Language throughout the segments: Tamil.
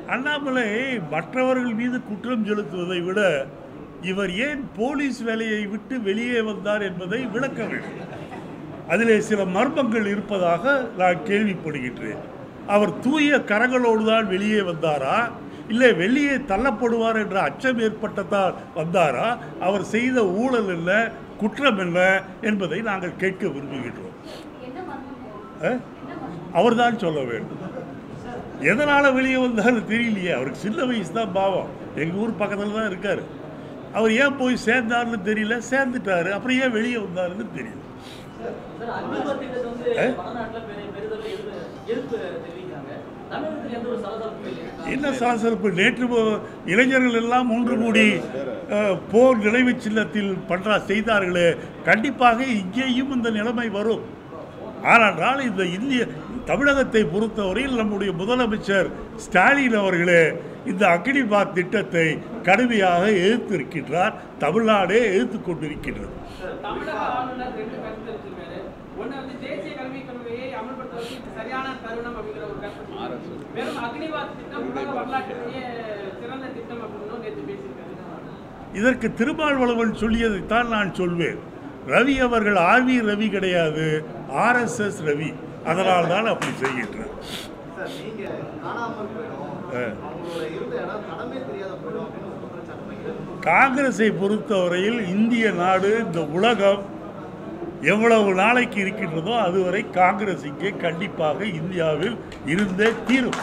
அண்ணாமலை மற்றவர்கள் மீது குற்றம் செலுத்துவதை விட இவர் ஏன் போலீஸ் வேலையை விட்டு வெளியே வந்தார் என்பதை விளக்க வேண்டும் அதிலே சில மர்மங்கள் இருப்பதாக நான் கேள்விப்படுகின்றேன் அவர் தூய கரங்களோடு தான் வெளியே வந்தாரா இல்லை வெளியே தள்ளப்படுவார் என்ற அச்சம் ஏற்பட்டதால் வந்தாரா அவர் செய்த ஊழல் என்ன குற்றம் என்ன என்பதை நாங்கள் கேட்க விரும்புகின்றோம் என்ன மர்மம் அஹ்? என்ன மர்மம் அவர்தான் சொல்ல வேண்டும் எதனால் வெளியே வந்தாரு தெரியலையே அவருக்கு சின்ன வயசு தான் பாவம் எங்கள் ஊர் பக்கத்தில் தான் இருக்கார் அவர் ஏன் போய் சேர்ந்தாருன்னு தெரியல சேர்ந்துட்டாரு அப்புறம் ஏன் வெளியே வந்தாருன்னு தெரியல சார் அக்னிபா திட்டத்தை வந்து ஏ? வடநாட்டுல பெரிய பெரிதளவு எதிர்ப்பு எதிர்ப்பு தெரிவிக்கிறாங்க தமிழகத்தில் எந்த ஒரு சலசலப்பும் இல்லையா என்ன சலசலப்பு நேற்று போ- இளைஞர்கள் எல்லாம் ஒன்று கூடி அஹ், போர் நினைவு சின்னத்தில் பண்றா செய்தார்களே கண்டிப்பாக இங்கேயும் இந்த நிலைமை வரும் ஆனால் இந்த இந்திய தமிழகத்தை பொறுத்தவரையில் நம்முடைய முதலமைச்சர் ஸ்டாலின் அவர்களே இந்த அக்னிபாத் திட்டத்தை கடுமையாக எதிர்த்திருக்கின்றார் தமிழ்நாடே எதிர்த்து கொண்டிருக்கின்றது தமிழக ஆளுநர் ரெண்டு கருத்து வச்சிருக்காரு ஒண்ணு வந்து தேசிய கல்விக் கொள்கையை அமல்படுத்துவதற்கு இது சரியான தருணம் அப்படிங்கிற ஒரு கருத்து வெறும் அக்னிபாத் திட்டம் உலக வரலாற்றிலேயே சிறந்த திட்டம் அப்படின்னு நேற்று பேசியிருக்காரு இதற்கு திருமாவளவன் சொல்லியதைத்தான் நான் சொல்வேன் ரவி அவர்கள் ஆர்வி ரவி கிடையாது ஆர்எஸ்எஸ் ரவி அதனால் தான் அப்படி செய்கின்றார் சார் நீங்க காணாமல் போயிடும் ஆ. அவங்களோட இருந்த இடம் கடமே தெரியாத போயிடும் அப்படின்னு ஒரு குற்றச்சாட்டு வைக்கிறது காங்கிரஸை பொறுத்தவரையில் இந்திய நாடு இந்த உலகம் எவ்வளவு நாளைக்கு இருக்கின்றதோ அதுவரை காங்கிரஸ் இங்கே கண்டிப்பாக இந்தியாவில் இருந்தே தீரும்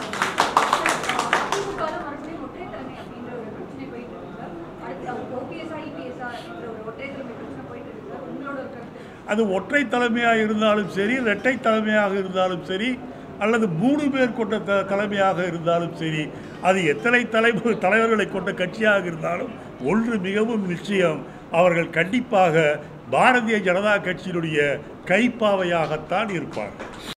அதிமுக ல மறுபடியும் ஒற்றை தலைமை அப்படின்ற ஒரு பிரச்சனை போயிட்டு இருக்கு சார் அடுத்து ஓபிஎஸ்ஆ இபிஎஸ்ஆ என்ற ஒரு ஒற்றை தலைமை பிரச்சனை போயிட்டு இருக்கு சார் உங்களோட ஒரு கருத்து அது ஒற்றை தலைமையாக இருந்தாலும் சரி இரட்டை தலைமையாக இருந்தாலும் சரி அல்லது மூணு பேர் கொண்ட த தலைமையாக இருந்தாலும் சரி அது எத்தனை தலைவர் தலைவர்களை கொண்ட கட்சியாக இருந்தாலும் ஒன்று மிகவும் நிச்சயம் அவர்கள் கண்டிப்பாக பாரதிய ஜனதா கட்சியினுடைய கைப்பாவையாகத்தான் இருப்பார்கள்